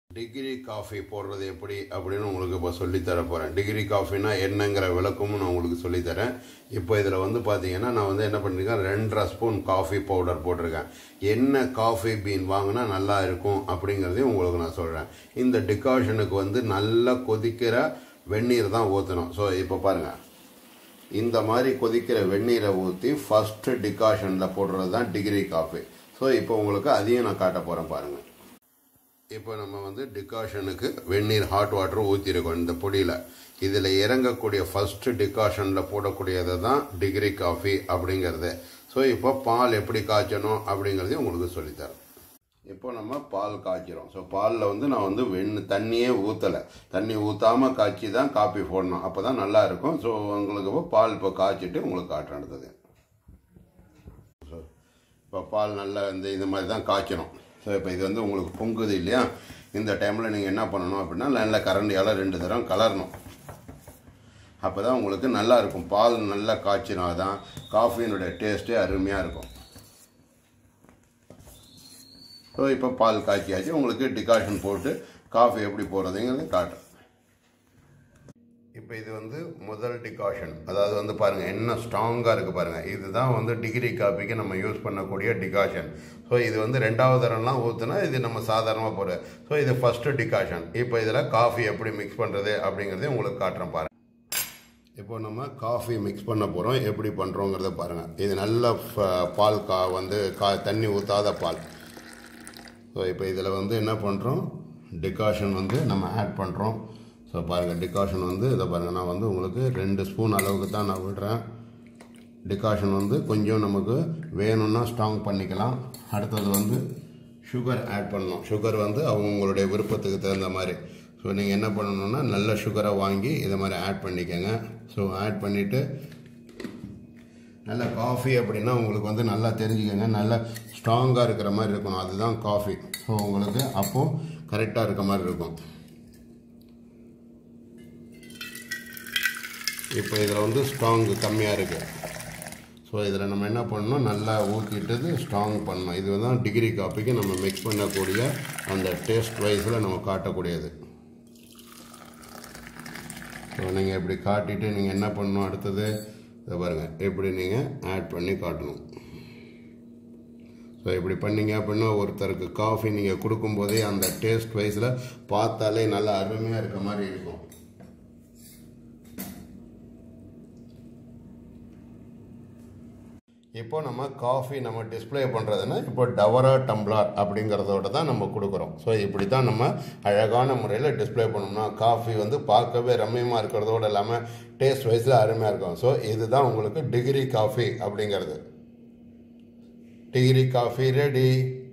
degree coffee போடுறது எப்படி அப்படின்னு உங்களுக்கு இப்போ சொல்லித்தர போகிறேன் டிகிரி காஃபினா என்னங்கிற விளக்கமும் நான் உங்களுக்கு சொல்லித்தரேன் இப்போ இதில் வந்து பார்த்தீங்கன்னா நான் வந்து என்ன பண்ணியிருக்கேன் ரெண்டரை ஸ்பூன் காஃபி பவுடர் போட்டிருக்கேன் என்ன காஃபி பீன் வாங்கினா நல்லா இருக்கும் அப்படிங்கிறதையும் உங்களுக்கு நான் சொல்கிறேன் இந்த டிகாஷனுக்கு வந்து நல்லா கொதிக்கிற வெந்நீர் தான் ஊற்றணும் ஸோ இப்போ பாருங்கள் இந்த மாதிரி கொதிக்கிற வெந்நீரை ஊற்றி ஃபஸ்ட்டு டிகாஷனில் போடுறது தான் டிகிரி காஃபி ஸோ இப்போ உங்களுக்கு அதையும் நான் காட்ட போகிறேன் பாருங்கள் இப்போ நம்ம வந்து டிகாஷனுக்கு வெந்நீர் ஹாட் வாட்டர் ஊற்றிருக்கோம் இந்த பொடியில் இதில் இறங்கக்கூடிய ஃபஸ்ட்டு டிகாஷனில் போடக்கூடியது தான் டிகிரி காஃபி அப்படிங்கிறது ஸோ இப்போ பால் எப்படி காய்ச்சணும் அப்படிங்கிறதையும் உங்களுக்கு சொல்லித்தரேன் இப்போ நம்ம பால் காய்ச்சிரும் ஸோ பாலில் வந்து நான் வந்து வெண் தண்ணியே ஊற்றலை தண்ணி ஊற்றாமல் காய்ச்சி தான் காப்பி போடணும் அப்போ தான் நல்லா இருக்கும் ஸோ உங்களுக்கு இப்போ பால் இப்போ காய்ச்சிட்டு உங்களுக்கு காட்டுறேன் அடுத்தது ஸோ இப்போ பால் நல்லா இந்த இது மாதிரி தான் காய்ச்சணும் ஸோ இப்போ இது வந்து உங்களுக்கு பொங்குது இல்லையா இந்த டைமில் நீங்கள் என்ன பண்ணணும் அப்படின்னா நல்ல கரண்டியால் ரெண்டு தரம் கலரணும் அப்போ தான் உங்களுக்கு நல்லா இருக்கும் பால் நல்லா காய்ச்சினா தான் காஃபியினுடைய டேஸ்ட்டே அருமையாக இருக்கும் ஸோ இப்போ பால் காய்ச்சியாச்சு உங்களுக்கு டிகாஷன் போட்டு காஃபி எப்படி போடுறதுங்கிறது காட்டுறேன் இப்போ இது வந்து முதல் டிகாஷன் அதாவது வந்து பாருங்கள் என்ன ஸ்ட்ராங்காக இருக்குது பாருங்கள் இதுதான் வந்து டிகிரி காப்பிக்கு நம்ம யூஸ் பண்ணக்கூடிய டிகாஷன் ஸோ இது வந்து ரெண்டாவது தரம்லாம் ஊற்றுனா இது நம்ம சாதாரணமாக போடுற ஸோ இது ஃபஸ்ட்டு டிகாஷன் இப்போ இதில் காஃபி எப்படி மிக்ஸ் பண்ணுறது அப்படிங்கிறதையும் உங்களுக்கு காட்டுறேன் பாருங்கள் இப்போ நம்ம காஃபி மிக்ஸ் பண்ண போகிறோம் எப்படி பண்ணுறோங்கிறத பாருங்கள் இது நல்ல பால் கா வந்து கா தண்ணி ஊற்றாத பால் ஸோ இப்போ இதில் வந்து என்ன பண்ணுறோம் டிகாஷன் வந்து நம்ம ஆட் பண்ணுறோம் ஸோ பாருங்கள் டிகாஷன் வந்து இதை பாருங்கள் நான் வந்து உங்களுக்கு ரெண்டு ஸ்பூன் அளவுக்கு தான் நான் விடுறேன் டிகாஷன் வந்து கொஞ்சம் நமக்கு வேணும்னா ஸ்ட்ராங் பண்ணிக்கலாம் அடுத்தது வந்து சுகர் ஆட் பண்ணணும் சுகர் வந்து அவங்களுடைய விருப்பத்துக்கு தகுந்த மாதிரி ஸோ நீங்கள் என்ன பண்ணணுன்னா நல்ல சுகரை வாங்கி இதை மாதிரி ஆட் பண்ணிக்கோங்க ஸோ ஆட் பண்ணிவிட்டு நல்ல காஃபி அப்படின்னா உங்களுக்கு வந்து நல்லா தெரிஞ்சுக்கோங்க நல்ல ஸ்ட்ராங்காக இருக்கிற மாதிரி இருக்கணும் அதுதான் காஃபி ஸோ உங்களுக்கு அப்போது கரெக்டாக இருக்க மாதிரி இருக்கும் இப்போ இதில் வந்து ஸ்ட்ராங் கம்மியாக இருக்குது ஸோ இதில் நம்ம என்ன பண்ணணும் நல்லா ஊற்றிட்டு ஸ்ட்ராங் பண்ணணும் இது தான் டிகிரி காஃபிக்கு நம்ம மிக்ஸ் பண்ணக்கூடிய அந்த டேஸ்ட் வைஸில் நம்ம காட்டக்கூடியது ஸோ நீங்கள் இப்படி காட்டிட்டு நீங்கள் என்ன பண்ணணும் அடுத்தது இதை பாருங்கள் இப்படி நீங்கள் ஆட் பண்ணி காட்டணும் ஸோ இப்படி பண்ணீங்க அப்படின்னா ஒருத்தருக்கு காஃபி நீங்கள் கொடுக்கும்போதே அந்த டேஸ்ட் வைஸில் பார்த்தாலே நல்லா அருமையாக இருக்க மாதிரி இருக்கும் இப்போ நம்ம காஃபி நம்ம டிஸ்பிளே பண்ணுறதுன்னா இப்போ டவரா டம்ளார் அப்படிங்கிறதோட தான் நம்ம கொடுக்குறோம் ஸோ இப்படி தான் நம்ம அழகான முறையில் டிஸ்பிளே பண்ணோம்னா காஃபி வந்து பார்க்கவே ரம்மியமாக இருக்கிறதோடு இல்லாமல் டேஸ்ட் வைஸில் அருமையாக இருக்கும் ஸோ இதுதான் உங்களுக்கு டிகிரி காஃபி அப்படிங்கிறது டிகிரி காஃபி ரெடி